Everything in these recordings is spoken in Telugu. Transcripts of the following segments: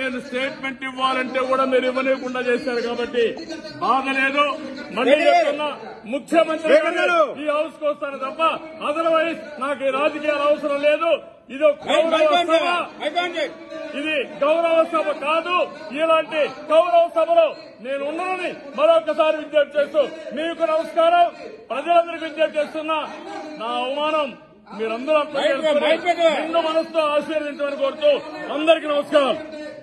నేను స్టేట్మెంట్ ఇవ్వాలంటే కూడా మీరు ఇవ్వలేకుండా చేశారు కాబట్టి బాధ లేదు మళ్ళీ చెప్తున్నా ముఖ్యమంత్రి గారు ఈ హౌస్ కు వస్తాను తప్ప అదర్వైజ్ నాకు ఈ రాజకీయాలు అవసరం లేదు ఇది ఒక గౌరవ సభ ఇది గౌరవ సభ కాదు ఇలాంటి గౌరవ సభలో నేను ఉన్నానని మరొకసారి విజ్ఞప్తి చేస్తూ మీకు నమస్కారం ప్రజలందరికీ విజ్ఞప్తి చేస్తున్నా నా అవమానం మీరందరూ అర్థం చేసుకుని నిన్ను మనసుతో ఆశీర్వదించమని కోరుతూ అందరికీ నమస్కారం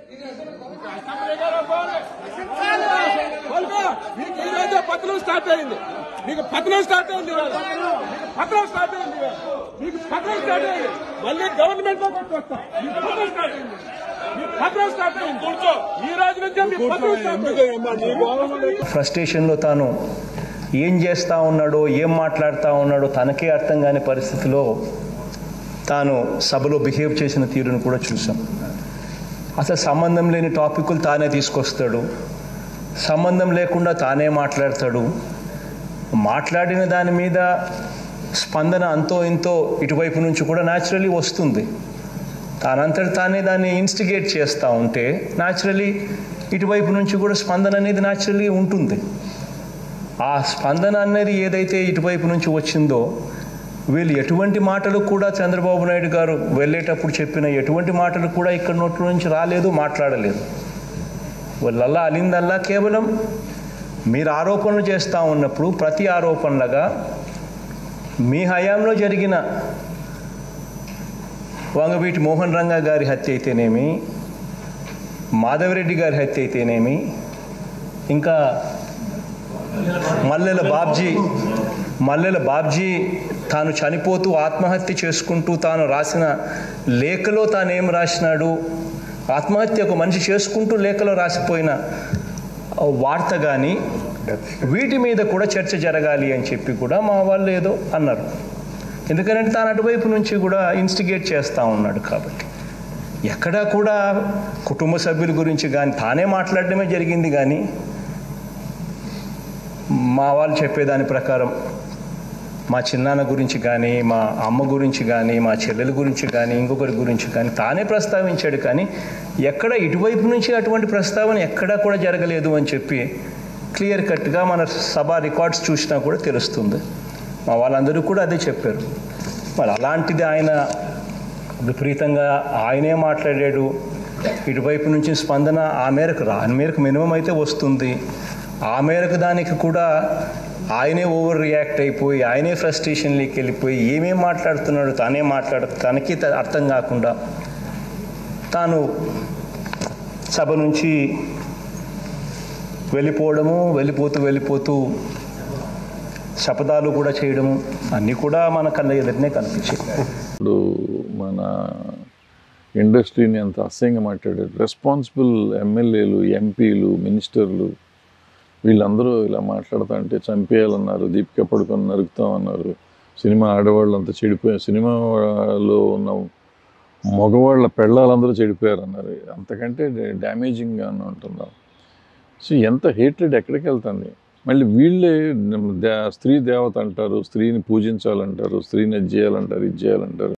మీకు ఈ రోజే పత్రం స్టార్ట్ అయింది మీకు పత్రం స్టార్ట్ అయింది ఇవాళ. మీకు పత్రం స్టార్ట్ అయింది ఇవాళ. మీకు పత్రం స్టార్ట్ అయింది మళ్ళీ గవర్నమెంట్ లో కొట్టుకొస్తాం మీకు పత్రం స్టార్ట్ అయింది మీకు పత్రం స్టార్ట్ అయింది కూర్చో ఈ రోజు నుంచే మీ పత్రం స్టార్ట్ అయింది ఫ్రస్ట్రేషన్లో తాను ఏం చేస్తా ఉన్నాడో ఏం మాట్లాడుతూ ఉన్నాడో తనకే అర్థం కాని పరిస్థితిలో తాను సభలో బిహేవ్ చేసిన తీరును కూడా చూసాం అసలు సంబంధం లేని టాపిక్లు తానే తీసుకొస్తాడు సంబంధం లేకుండా తానే మాట్లాడతాడు మాట్లాడిన దాని మీద స్పందన అంతో ఇంతో ఇటువైపు నుంచి కూడా న్యాచురలీ వస్తుంది తానంతటి తానే దాన్ని ఇన్స్టిగేట్ చేస్తూ ఉంటే న్యాచురలీ ఇటువైపు నుంచి కూడా స్పందన అనేది న్యాచురలీ ఉంటుంది ఆ స్పందన అనేది ఏదైతే ఇటువైపు నుంచి వచ్చిందో వీళ్ళు ఎటువంటి మాటలు కూడా చంద్రబాబు నాయుడు గారు వెళ్ళేటప్పుడు చెప్పిన ఎటువంటి మాటలు కూడా ఇక్కడ నోట్ల నుంచి రాలేదు మాట్లాడలేదు వాళ్ళల్లా అలిందల్లా కేవలం మీరు ఆరోపణలు చేస్తూ ఉన్నప్పుడు ప్రతి ఆరోపణలుగా మీ హయాంలో జరిగిన వంగవీటి మోహన్ రంగా గారి హత్య అయితేనేమి మాధవరెడ్డి గారి హత్య అయితేనేమి ఇంకా మల్లెల బాబ్జీ మల్లెల బాబ్జీ తాను చనిపోతూ ఆత్మహత్య చేసుకుంటూ తాను రాసిన లేఖలో తాను ఏం రాసినాడు ఆత్మహత్య ఒక మనిషి చేసుకుంటూ లేఖలో రాసిపోయిన ఆ వార్త కానీ వీటి మీద కూడా చర్చ జరగాలి అని చెప్పి కూడా మా వాళ్ళు ఏదో అన్నారు ఎందుకంటే తాను అటువైపు నుంచి కూడా ఇన్స్టిగేట్ చేస్తూ ఉన్నాడు కాబట్టి ఎక్కడా కూడా కుటుంబ సభ్యుల గురించి కానీ తానే మాట్లాడడమే జరిగింది కానీ మా వాళ్ళు చెప్పేదాని ప్రకారం మా చిన్నాన్న గురించి కానీ మా అమ్మ గురించి కానీ మా చెల్లెల గురించి కానీ ఇంకొకరి గురించి కానీ తానే ప్రస్తావించాడు కానీ ఎక్కడ ఇటువైపు నుంచి అటువంటి ప్రస్తావన ఎక్కడా కూడా జరగలేదు అని చెప్పి క్లియర్ కట్గా మన సభ రికార్డ్స్ చూసినా కూడా తెలుస్తుంది మా వాళ్ళందరూ కూడా అదే చెప్పారు మరి అలాంటిది ఆయన విపరీతంగా ఆయనే మాట్లాడాడు ఇటువైపు నుంచి స్పందన ఆ మేరకు రా ఆ మేరకు మినిమం అయితే వస్తుంది ఆ మేరకు దానికి కూడా ఆయనే ఓవర్ రియాక్ట్ అయిపోయి ఆయనే ఫ్రస్ట్రేషన్లోకి వెళ్ళిపోయి ఏమేం మాట్లాడుతున్నాడు తానే మాట్లాడ తనకి త- అర్థం కాకుండా తాను సభ నుంచి వెళ్ళిపోవడము వెళ్ళిపోతూ వెళ్ళిపోతూ శపథాలు కూడా చేయడము అన్నీ కూడా మన కళ్ళ ఎదుటనే కనిపించాయి ఇప్పుడు మన ఇండస్ట్రీని అంత అసహ్యంగా మాట్లాడారు రెస్పాన్సిబుల్ ఎమ్మెల్యేలు ఎంపీలు మినిస్టర్లు వీళ్ళందరూ ఇలా మాట్లాడుతా అంటే చంపేయాలన్నారు దీపిక పడుకొని నరుకుతామన్నారు సినిమా ఆడవాళ్ళు అంతా చెడిపోయారు సినిమాలో ఉన్న మగవాళ్ళ పెళ్ళాలందరూ చెడిపోయారు అన్నారు అంతకంటే డ్యామేజింగ్గా ఉంటున్నారు సో ఎంత హేట్రెడ్ ఎక్కడికి వెళ్తుంది మళ్ళీ వీళ్ళే దే- స్త్రీ దేవత అంటారు స్త్రీని పూజించాలంటారు స్త్రీని అది చేయాలంటారు ఇది చేయాలంటారు